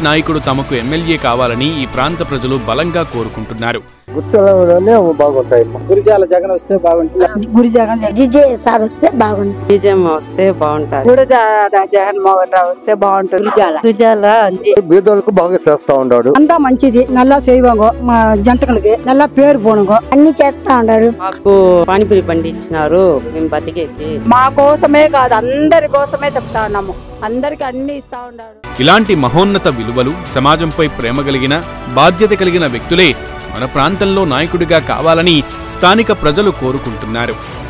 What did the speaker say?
నాయకుడు తమకు ఎమ్మెల్యే కావాలని ఈ ప్రాంత ప్రజలు బలంగా కోరుకుంటున్నారు గుర్తులోనే బాగుంటాయి గురిజాల జగన్ వస్తే బాగుంటుంది గురి జగన్ జిజే సార్ వస్తే బాగుంటుంది బీజం వస్తే బాగుంటది కూడా జగన్మోహన్ రావు వస్తే బాగుంటుంది గురిజాల గురిజాల అంజి బీదోళ్ళకు బాగా చేస్తా ఉన్నాడు అంతా మంచిది నల్ల చేయవంగో మా జంతకులకి నల్ల పేరు పోనుగో అన్ని చేస్తా ఉన్నాడు మాకు పానీపూరి పండించినారు మేము బతికేకి మా కోసమే కాదు అందరి కోసమే చెప్తా ఉన్నాము అందరికి అన్ని ఇస్తా ఉన్నాడు ఇలాంటి మహోన్నత విలువలు సమాజంపై ప్రేమ కలిగిన బాధ్యత కలిగిన వ్యక్తులే మన ప్రాంతంలో నాయకుడిగా కావాలని స్థానిక ప్రజలు కోరుకుంటున్నారు